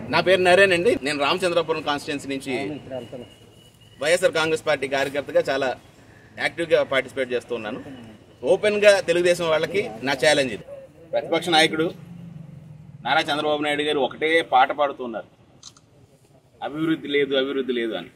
నా పేరు నరేన్ అండి నేను రామచంద్రపురం కాన్స్టిట్యున్సీ నుంచి వైఎస్ఆర్ కాంగ్రెస్ పార్టీ కార్యకర్తగా చాలా యాక్టివ్గా పార్టిసిపేట్ చేస్తూ ఉన్నాను ఓపెన్గా తెలుగుదేశం వాళ్ళకి నా ఛాలెంజ్ ఇది ప్రతిపక్ష నాయకుడు నారా చంద్రబాబు నాయుడు గారు ఒకటే పాట పాడుతున్నారు అభివృద్ధి లేదు అభివృద్ధి లేదు అని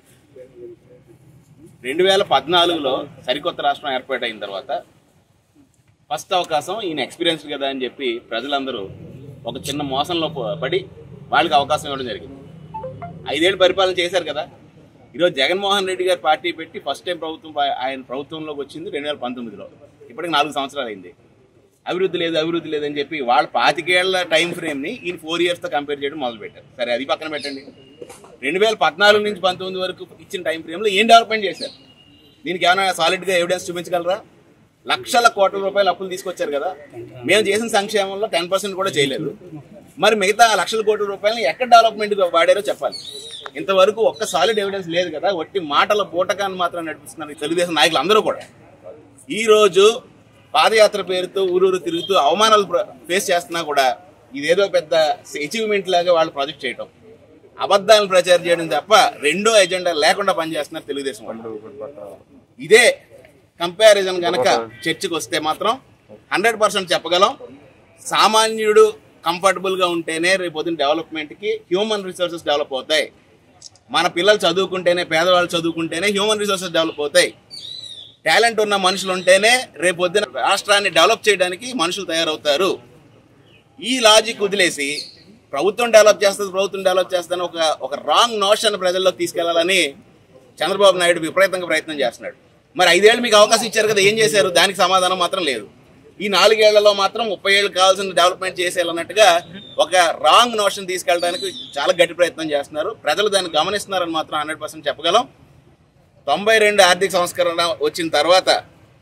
రెండు వేల పద్నాలుగులో సరికొత్త రాష్ట్రం ఏర్పాటైన తర్వాత ఫస్ట్ అవకాశం ఈయన ఎక్స్పీరియన్స్ కదా అని చెప్పి ప్రజలందరూ ఒక చిన్న మోసంలో ప- పడి వాళ్ళకి అవకాశం ఇవ్వడం జరిగింది ఐదేళ్ళు పరిపాలన చేశారు కదా ఈరోజు జగన్మోహన్ రెడ్డి గారు పార్టీ పెట్టి ఫస్ట్ టైం ప్రభుత్వం పా- ఆయన ప్రభుత్వంలోకి వచ్చింది రెండు వేల పంతొమ్మిదిలో ఇప్పటికి నాలుగు సంవత్సరాలు అయింది అభివృద్ధి లేదు అభివృద్ధి లేదని చెప్పి వాళ్ళ పాతికేళ్ల టైం ఫ్రేమ్ని ఈయన ఫోర్ ఇయర్స్తో కంపేర్ చేయడం మొదలు పెట్టారు సరే అది పక్కన పెట్టండి రెండు వేల పద్నాలుగు నుంచి పంతొమ్మిది వరకు ఇచ్చిన టైం ఫ్రేమ్లో ఏం డెవలప్మెంట్ చేశారు దీనికి ఏమైనా సాలిడ్గా ఎవిడెన్స్ చూపించగలరా లక్షల కోట్ల రూపాయలు అప్పులు తీసుకొచ్చారు కదా మేము చేసిన సంక్షేమంలో టెన్ పర్సెంట్ కూడా చేయలేదు మరి మిగతా ఆ లక్షల కోట్ల రూపాయలని ఎక్కడ డెవలప్మెంట్ వాడారో చెప్పాలి ఇంతవరకు ఒక్క సాలిడ్ ఎవిడెన్స్ లేదు కదా ఒట్టి మాటల పూటకాన్ని మాత్రం నడిపిస్తున్నారు ఈ తెలుగుదేశం నాయకులు అందరూ కూడా ఈ రోజు పాదయాత్ర పేరుతో ఊరూరు తిరుగుతూ అవమానాలు ఫేస్ చేస్తున్నా కూడా ఇదేదో పెద్ద అచీవ్మెంట్ లాగా వాళ్ళు ప్రాజెక్ట్ చేయటం అబద్ధాలను ప్రచారం చేయడం తప్ప రెండో ఎజెండా లేకుండా పనిచేస్తున్నారు తెలుగుదేశం వాళ్ళు ఇదే కంపారిజన్ గనక చర్చకు వస్తే మాత్రం హండ్రెడ్ పర్సెంట్ చెప్పగలం సామాన్యుడు కంఫర్టబుల్ గా ఉంటేనే రేపు పొద్దున్న డెవలప్మెంట్ కి హ్యూమన్ రిసోర్సెస్ డెవలప్ అవుతాయి మన పిల్లలు చదువుకుంటేనే పేదవాళ్ళు చదువుకుంటేనే హ్యూమన్ రిసోర్సెస్ డెవలప్ అవుతాయి టాలెంట్ ఉన్న మనుషులు ఉంటేనే రేపు పొద్దున రాష్ట్రాన్ని డెవలప్ చేయడానికి మనుషులు తయారవుతారు ఈ లాజిక్ వదిలేసి ప్రభుత్వం డెవలప్ చేస్తుంది ప్రభుత్వం డెవలప్ చేస్తుందని ఒక ఒక రాంగ్ నోషన్ ప్రజల్లోకి తీసుకెళ్లాలని చంద్రబాబు నాయుడు విపరీతంగా ప్రయత్నం చేస్తున్నాడు మరి ఐదేళ్ళు మీకు అవకాశం ఇచ్చారు కదా ఏం చేశారు దానికి సమాధానం మాత్రం లేదు ఈ నాలుగేళ్లలో మాత్రం ముప్పై ఏళ్ళు కావాల్సిన డెవలప్మెంట్ చేసేయాలన్నట్టుగా ఒక రాంగ్ నోషన్ తీసుకెళ్ళడానికి చాలా గట్టి ప్రయత్నం చేస్తున్నారు ప్రజలు దాన్ని గమనిస్తున్నారని మాత్రం హండ్రెడ్ పర్సెంట్ చెప్పగలం తొంభై రెండు ఆర్థిక సంస్కరణ వచ్చిన తర్వాత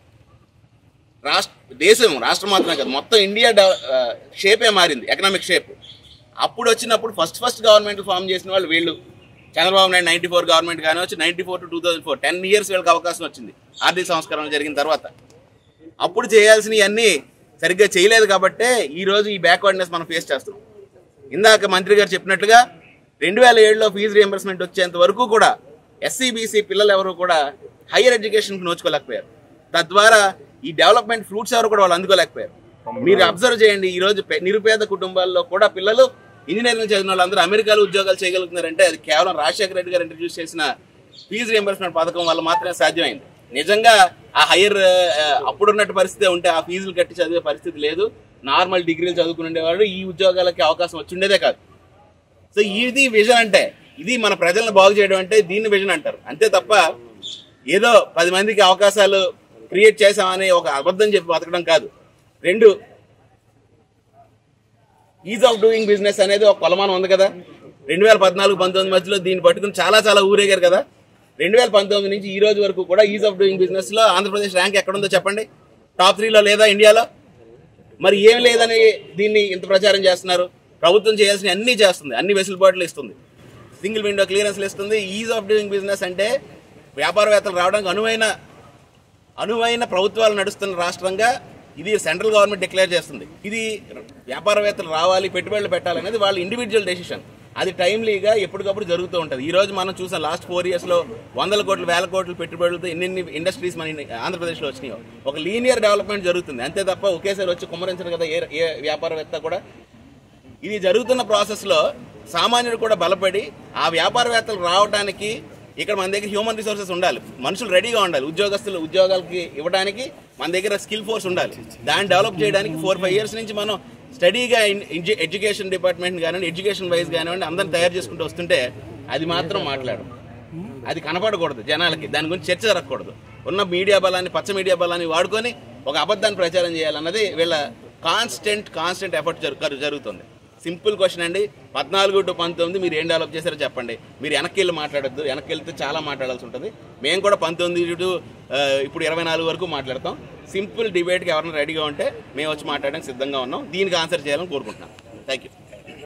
రాష్ట్ర దేశం రాష్ట్రం మాత్రమే కాదు మొత్తం ఇండియా డెవ- ఆ, షేపే మారింది ఎకనామిక్ షేప్ అప్పుడు వచ్చినప్పుడు ఫస్ట్ ఫస్ట్ గవర్నమెంట్ ఫామ్ చేసిన వాళ్ళు వీళ్ళు Chandrababu Naidu ninety four government కానీ వచ్చి ninety four to two thousand four ten years వీళ్ళకి అవకాశం వచ్చింది ఆర్థిక సంస్కరణ జరిగిన తర్వాత అప్పుడు చేయాల్సినవి అన్నీ సరిగ్గా చేయలేదు కాబట్టే ఈ రోజు ఈ బ్యాక్వర్డ్నెస్ మనం ఫేస్ చేస్తున్నాం ఇందాక మంత్రి గారు చెప్పినట్లుగా రెండు వేల ఏడులో ఫీజు రియంబర్స్మెంట్ వచ్చేంత వరకు కూడా ఎస్సీ బీసీ పిల్లలు ఎవరు కూడా హైయర్ ఎడ్యుకేషన్కి నోచుకోలేకపోయారు తద్వారా ఈ డెవలప్మెంట్ ఫ్రూట్స్ ఎవరు కూడా వాళ్ళు అందుకోలేకపోయారు మీరు అబ్జర్వ్ చేయండి ఈ రోజు పె- నిరుపేద కుటుంబాల్లో కూడా పిల్లలు ఇంజనీరింగ్ చదివిన వాళ్ళందరూ అమెరికాలో ఉద్యోగాలు చేయగలుగుతున్నారంటే అది కేవలం రాజశేఖర రెడ్డి గారు ఇంట్రడ్యూస్ చేసిన ఫీజు రియంబర్స్మెంట్ పథకం వల్ల మాత్రమే సాధ్యమైంది నిజంగా ఆ హైయర్ అప్పుడున్నట్టు పరిస్థితి ఉంటే ఆ ఫీజులు కట్టి చదివే పరిస్థితి లేదు నార్మల్ డిగ్రీలు చదువుకునేవాడు ఈ ఉద్యోగాలకి అవకాశం వచ్చి ఉండేదే కాదు సో ఇది విజన్ అంటే ఇది మన ప్రజలను బాగు చేయడం అంటే దీన్ని విజన్ అంటారు అంతే తప్ప ఏదో పది మందికి అవకాశాలు క్రియేట్ చేసామని ఒక అబద్ధం చెప్పి బతకడం కాదు రెండు ఈజ్ ఆఫ్ డూయింగ్ బిజినెస్ అనేది ఒక కొలమానం ఉంది కదా రెండు వేల పద్నాలుగు పంతొమ్మిది మధ్యలో దీన్ని పట్టుకుని చాలా చాలా ఊరేగారు కదా రెండు వేల పంతొమ్మిది నుంచి ఈ రోజు వరకు కూడా ఈజ్ ఆఫ్ డూయింగ్ బిజినెస్ లో ఆంధ్రప్రదేశ్ ర్యాంక్ ఎక్కడుందో చెప్పండి టాప్ త్రీలో లేదా ఇండియాలో మరి ఏం లేదని దీన్ని ఇంత ప్రచారం చేస్తున్నారు ప్రభుత్వం చేయాల్సిన అన్ని చేస్తుంది అన్ని వెసులుబాట్లు ఇస్తుంది సింగిల్ విండో క్లియరెన్స్లు ఇస్తుంది ఈజ్ ఆఫ్ డూయింగ్ బిజినెస్ అంటే వ్యాపారవేత్తలు రావడానికి అనువైన అనువైన ప్రభుత్వాలు నడుస్తున్న రాష్ట్రంగా ఇది సెంట్రల్ గవర్నమెంట్ డిక్లేర్ చేస్తుంది ఇది వ్యాపారవేత్తలు రావాలి పెట్టుబడులు పెట్టాలనేది వాళ్ళ ఇండివిజువల్ డెసిషన్ అది టైమ్లీగా ఎప్పటికప్పుడు జరుగుతూ ఉంటుంది ఈ రోజు మనం చూసాం లాస్ట్ ఫోర్ ఇయర్స్ లో వందల కోట్లు వేల కోట్లు పెట్టుబడులతో ఎన్నెన్ని ఇండస్ట్రీస్ మన ఆంధ్రప్రదేశ్లో వచ్చినాయో ఒక లీనియర్ డెవలప్మెంట్ జరుగుతుంది అంతే తప్ప ఒకేసారి వచ్చి కుమ్మరించరు కదా ఏ ఏ వ్యాపారవేత్త కూడా ఇది జరుగుతున్న ప్రాసెస్ లో సామాన్యుడు కూడా బలపడి ఆ వ్యాపారవేత్తలు రావడానికి ఇక్కడ మన దగ్గర హ్యూమన్ రిసోర్సెస్ ఉండాలి మనుషులు రెడీగా ఉండాలి ఉద్యోగస్తులు ఉద్యోగాలకి ఇవ్వడానికి మన దగ్గర స్కిల్ ఫోర్స్ ఉండాలి దాన్ని డెవలప్ చేయడానికి ఫోర్ ఫైవ్ ఇయర్స్ నుంచి మనం స్టడీగా ఎడ్యుకేషన్ డిపార్ట్మెంట్ కానివ్వండి ఎడ్యుకేషన్ వైజ్ కానివ్వండి అందరిని తయారు చేసుకుంటూ వస్తుంటే అది మాత్రం మాట్లాడు అది కనపడకూడదు జనాలకి దాని గురించి చర్చ జరగకూడదు ఉన్న మీడియా బలాన్ని పచ్చ మీడియా బలాన్ని వాడుకొని ఒక అబద్ధాన్ని ప్రచారం చేయాలన్నది వీళ్ళ కాన్స్టెంట్ కాన్స్టెంట్ ఎఫర్ట్ జరు జరుగుతుంది సింపుల్ క్వశ్చన్ అండి పద్నాలుగు టు పంతొమ్మిది మీరు ఏం డెవలప్ చేశారో చెప్పండి మీరు వెనక్కి వెళ్ళి మాట్లాడొద్దు వెనక్కి వెళ్తే చాలా మాట్లాడాల్సి ఉంటుంది మేము కూడా పంతొమ్మిది టు ఆ, ఇప్పుడు ఇరవై నాలుగు వరకు మాట్లాడతాం సింపుల్ డిబేట్కి ఎవరైనా రెడీగా ఉంటే మేము వచ్చి మాట్లాడడానికి సిద్ధంగా ఉన్నాం దీనికి ఆన్సర్ చేయాలని కోరుకుంటున్నాం థ్యాంక్ యూ